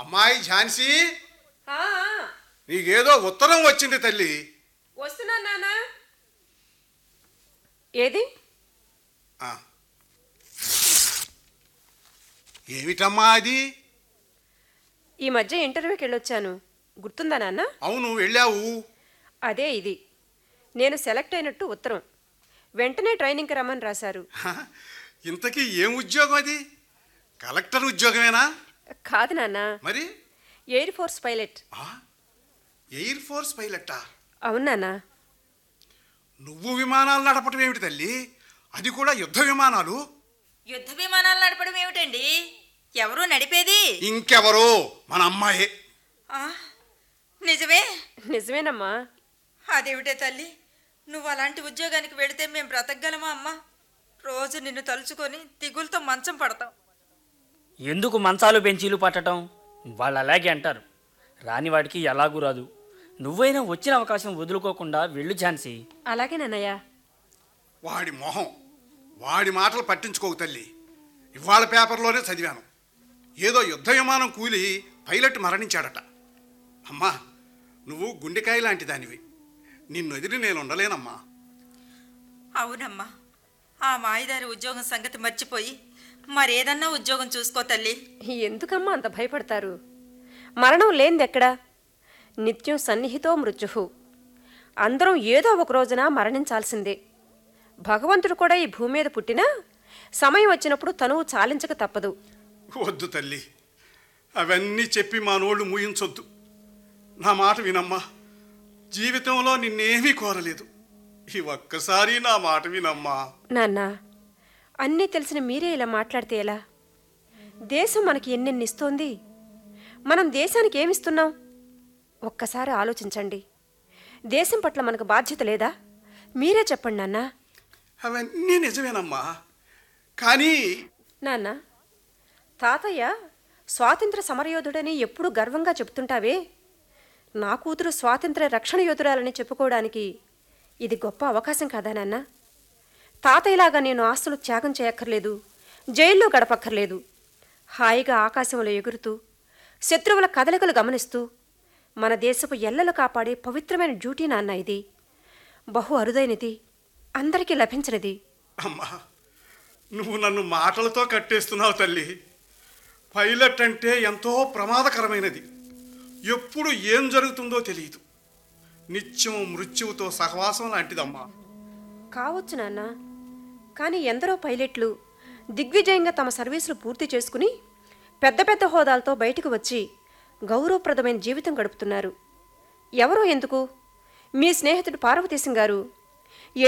అమ్మాయి ఝాన్సీ ఆ, ఆ, నీకేదో ఉత్తరం వచ్చింది తల్లి వస్తున్నా నాన్న ఏది ఆ. ఏమిటమ్మా అది ఈ మధ్య ఇంటర్వ్యూకి వెళ్ళొచ్చాను గుర్తుందా నాన్న అవును వెళ్ళావు అదే ఇది నేను సెలెక్ట్ అయినట్టు ఉత్తరం వెంటనే ట్రైనింగ్కి రమ్మని రాశారు హ, ఇంతకీ ఏం ఉద్యోగం అది కలెక్టర్ ఉద్యోగమేనా కాదు నాన్న మరి ఎయిర్ ఫోర్స్ పైలట్ ఆ? ఎయిర్ ఫోర్స్ పైలట్టా అవును నాన్న నువ్వు విమానాలు నడపటం ఏమిటి తల్లి అది కూడా యుద్ధ విమానాలు యుద్ధ విమానాలు నడపడం ఏమిటండి ఎవరు నడిపేది ఇంకెవరో మన అమ్మాయే ఆ, నిజమే నిజమేనమ్మా అదేమిటే తల్లి నువ్వు అలాంటి ఉద్యోగానికి వెళితే మేము బ్రతకగలమా అమ్మా రోజు నిన్ను తలుచుకొని దిగులతో మంచం పడతాం ఎందుకు మంచాలు బెంచీలు పట్టడం వాళ్ళు అలాగే అంటారు రాని వాడికి ఎలాగూ రాదు నువ్వైనా వచ్చిన అవకాశం వదులుకోకుండా వెళ్ళు ఝాన్సీ అలాగే నాన్నయ్య వాడి మొహం వాడి మాటలు పట్టించుకోకు తల్లి ఇవాళ పేపర్లోనే చదివాను ఏదో యుద్ధ విమానం కూలి పైలట్ మరణించాడట అమ్మా నువ్వు గుండెకాయ లాంటి దానివి నిన్ను ఎదిరి నేను ఉండలేనమ్మా అవునమ్మా ఆ మాయదారి ఉద్యోగం సంగతి మర్చిపోయి మరేదన్నా ఉద్యోగం చూసుకో తల్లి ఎందుకమ్మా అంత భయపడతారు మరణం లేనిదెక్కడా నిత్యం సన్నిహితో మృత్యు అందరం ఏదో ఒక రోజున మరణించాల్సిందే భగవంతుడు కూడా ఈ భూమి మీద పుట్టినా సమయం వచ్చినప్పుడు తనువు చాలించక తప్పదు వద్దు తల్లి అవన్నీ చెప్పి మా నోళ్ళు మూయించొద్దు నా మాట వినమ్మా జీవితంలో నిన్నేమీ కోరలేదు ఈ ఒక్కసారి నా మాట వినమ్మా నాన్న అన్నీ తెలిసిన మీరే ఇలా మాట్లాడితే ఎలా దేశం మనకి ఎన్నెన్ని ఇస్తోంది మనం దేశానికి ఏమిస్తున్నాం ఒక్కసారి ఆలోచించండి దేశం పట్ల మనకు బాధ్యత లేదా మీరే చెప్పండి నాన్న అవన్నీ నిజమేనమ్మా కానీ నాన్న తాతయ్య స్వాతంత్ర సమరయోధుడని ఎప్పుడూ గర్వంగా చెప్తుంటావే నా కూతురు స్వాతంత్ర రక్షణ యోధురాలని చెప్పుకోవడానికి ఇది గొప్ప అవకాశం కాదా నాన్న తాతయ్యలాగా నేను ఆస్తులు త్యాగం చేయక్కర్లేదు జైల్లో గడపక్కర్లేదు హాయిగా ఆకాశంలో ఎగురుతూ శత్రువుల కదలికలు గమనిస్తూ మన దేశపు ఎల్లలు కాపాడే పవిత్రమైన డ్యూటీ నాన్న ఇది బహు అరుదైనది అందరికీ లభించనిది అమ్మా నువ్వు నన్ను మాటలతో కట్టేస్తున్నావు తల్లి పైలట్ అంటే ఎంతో ప్రమాదకరమైనది ఎప్పుడు ఏం జరుగుతుందో తెలియదు నిత్యం మృత్యువుతో సహవాసం లాంటిదమ్మా కావచ్చు నాన్న కానీ ఎందరో పైలట్లు దిగ్విజయంగా తమ సర్వీసులు పూర్తి చేసుకుని పెద్ద పెద్ద హోదాలతో బయటకు వచ్చి గౌరవప్రదమైన జీవితం గడుపుతున్నారు ఎవరో ఎందుకు మీ స్నేహితుడు పార్వతీశం గారు